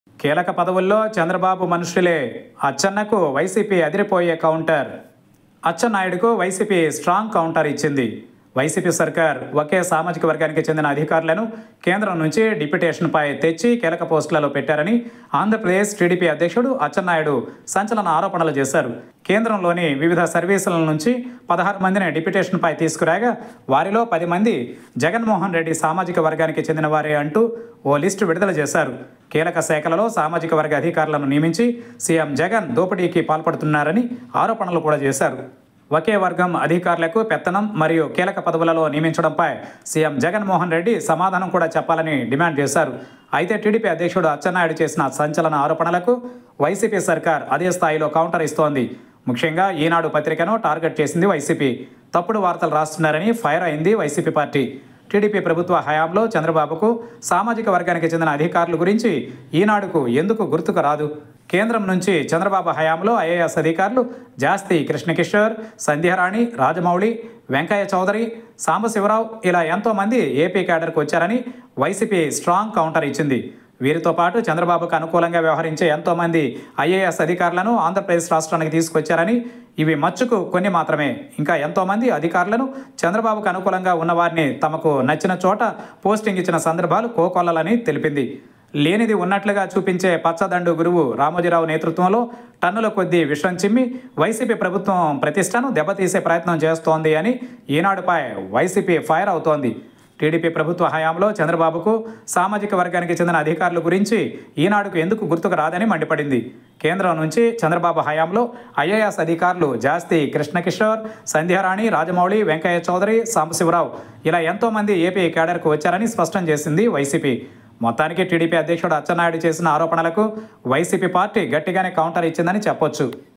కీలక పదవుల్లో చంద్రబాబు మనుషులే అచ్చెన్నకు వైసీపీ అదిరిపోయే కౌంటర్ అచ్చెన్నాయుడుకు వైసీపీ స్ట్రాంగ్ కౌంటర్ ఇచ్చింది వైసీపీ సర్కార్ ఒకే సామాజిక వర్గానికి చెందిన అధికారులను కేంద్రం నుంచి డిప్యుటేషన్పై తెచ్చి కీలక పోస్టులలో పెట్టారని ఆంధ్రప్రదేశ్ టీడీపీ అధ్యక్షుడు అచ్చెన్నాయుడు సంచలన ఆరోపణలు చేశారు కేంద్రంలోని వివిధ సర్వీసుల నుంచి పదహారు మందిని డిప్యుటేషన్పై తీసుకురాగా వారిలో పది మంది జగన్మోహన్ రెడ్డి సామాజిక వర్గానికి చెందిన వారే అంటూ ఓ లిస్టు విడుదల చేశారు కీలక శాఖలలో సామాజిక వర్గ అధికారులను నియమించి సీఎం జగన్ దోపిడీకి పాల్పడుతున్నారని ఆరోపణలు కూడా చేశారు ఒకే వర్గం అధికారులకు పెత్తనం మరియు కీలక పదవులలో నియమించడంపై సీఎం జగన్మోహన్ రెడ్డి సమాధానం కూడా చెప్పాలని డిమాండ్ చేశారు అయితే టీడీపీ అధ్యక్షుడు అచ్చెన్నాయుడు చేసిన సంచలన ఆరోపణలకు వైసీపీ సర్కార్ అదే స్థాయిలో కౌంటర్ ఇస్తోంది ముఖ్యంగా ఈనాడు పత్రికను టార్గెట్ చేసింది వైసీపీ తప్పుడు వార్తలు రాస్తున్నారని ఫైర్ అయింది వైసీపీ పార్టీ టీడీపీ ప్రభుత్వ హయాంలో చంద్రబాబుకు సామాజిక వర్గానికి చెందిన అధికారుల గురించి ఈనాడుకు ఎందుకు గుర్తుకు రాదు కేంద్రం నుంచి చంద్రబాబు హయాంలో ఐఏఎస్ అధికారులు జాస్తి కృష్ణకిషోర్ సంధ్యారాణి రాజమౌళి వెంకయ్య చౌదరి సాంబశివరావు ఇలా ఎంతోమంది ఏపీ క్యాడర్కు వచ్చారని వైసీపీ స్ట్రాంగ్ కౌంటర్ ఇచ్చింది వీరితో పాటు చంద్రబాబుకు అనుకూలంగా వ్యవహరించే ఎంతోమంది ఐఏఎస్ అధికారులను ఆంధ్రప్రదేశ్ రాష్ట్రానికి తీసుకొచ్చారని ఇవి మచ్చుకు కొన్ని మాత్రమే ఇంకా ఎంతోమంది అధికారులను చంద్రబాబుకు అనుకూలంగా ఉన్నవారిని తమకు నచ్చిన చోట పోస్టింగ్ ఇచ్చిన సందర్భాలు కోకొల్లలని తెలిపింది లేనిది ఉన్నట్లుగా చూపించే పచ్చదండు గురువు రామోజీరావు నేతృత్వంలో టన్నుల కొద్దీ విషం చిమ్మి వైసీపీ ప్రభుత్వం ప్రతిష్టను దెబ్బతీసే ప్రయత్నం చేస్తోంది అని ఈనాడుపై వైసీపీ ఫైర్ అవుతోంది టీడీపీ ప్రభుత్వ హయాంలో చంద్రబాబుకు సామాజిక వర్గానికి చెందిన అధికారుల గురించి ఈనాడుకు ఎందుకు గుర్తుకు రాదని మండిపడింది కేంద్రం నుంచి చంద్రబాబు హయాంలో ఐఏఎస్ అధికారులు జాస్తి కృష్ణకిషోర్ సంధ్యారాణి రాజమౌళి వెంకయ్య చౌదరి సాంబశివరావు ఇలా ఎంతోమంది ఏపీ కేడర్కు వచ్చారని స్పష్టం చేసింది వైసీపీ మొత్తానికి టీడీపీ అధ్యక్షుడు అచ్చెన్నాయుడు చేసిన ఆరోపణలకు వైసీపీ పార్టీ గట్టిగానే కౌంటర్ ఇచ్చిందని చెప్పొచ్చు